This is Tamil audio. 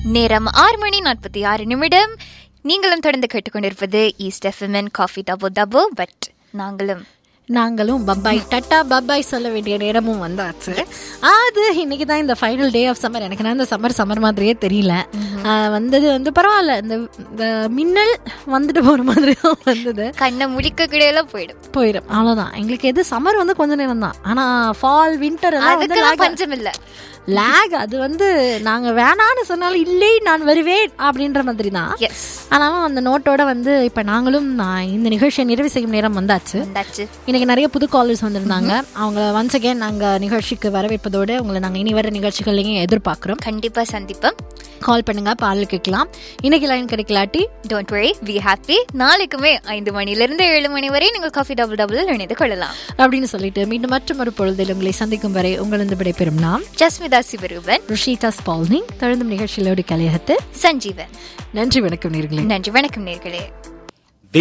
நேரம் ஆறு மணி நாற்பத்தி ஆறு நிமிடம் நீங்களும் தொடர்ந்து கேட்டுக்கொண்டிருப்பது ஈஸ்ட் எஃப்எம்என் காஃபி டபோ டபோ பட் நாங்களும் நாங்களும் பப்பாய் டட்டா பப்பாய் சொல்ல வேண்டிய நேரமும் வந்தாச்சு அது இன்னைக்கு தான் இந்த ஃபைனல் டே ஆஃப் சம்மர் எனக்கு நான் இந்த சம்மர் சம்மர் மாதிரியே தெரியல ஆஹ் வந்தது வந்து பரவாயில்ல இந்த இந்த மின்னல் வந்துட்டு போற மாதிரி தான் வந்தது கண்ணை முழிக்க கிடையில போயிடும் போயிடும் அவ்வளவுதான் எங்களுக்கு எது சம்மர் வந்து கொஞ்ச நேரம் தான் ஆனா ஃபால் வின்டர் எல்லாம் வந்து அதுக்கெல்லாம் பஞ்சம் இல்ல லேக் அது வந்து நாங்க வேணான்னு சொன்னாலும் இல்லை நான் வருவேன் அப்படின்ற மாதிரி தான் எஸ் ஆனாலும் அந்த நோட்டோட வந்து இப்ப நாங்களும் நான் இந்த நிகழ்ச்சியை நிறைவு செய்யும் நேரம் வந்தாச்சு வந்தாச்சு இன்னைக்கு நிறைய புது காலர்ஸ் வந்திருந்தாங்க அவங்க ஒன்ஸ் அகேன் நாங்க நிகழ்ச்சிக்கு வரவேற்பதோடு உங்களை நாங்க இனி வர நிகழ்ச்சிகளையும் எதிர்பார்க்கிறோம் கண்டிப்பா சந்திப்போம் கால் பண்ணுங்க பாடல் கேட்கலாம் இன்னைக்கு லைன் கிடைக்கலாட்டி டோன்ட் வரி வி ஹாப்பி நாளைக்குமே ஐந்து மணிலிருந்து ஏழு மணி வரை நீங்கள் காஃபி டபுள் டபுள் இணைந்து கொள்ளலாம் அப்படின்னு சொல்லிட்டு மீண்டும் மற்றொரு பொழுதில் உங்களை சந்திக்கும் வரை உங்களிருந்து விடைபெறும் நாம் ஜஸ்மிதா சிவரூபன் ருஷிதா ஸ்பால்னிங் தொடர்ந்தும் நிகழ்ச்சியிலோடு கலையகத்து சஞ்சீவன் நன்றி வணக்கம் நேர்களே நன்றி வணக்கம் நேர்களே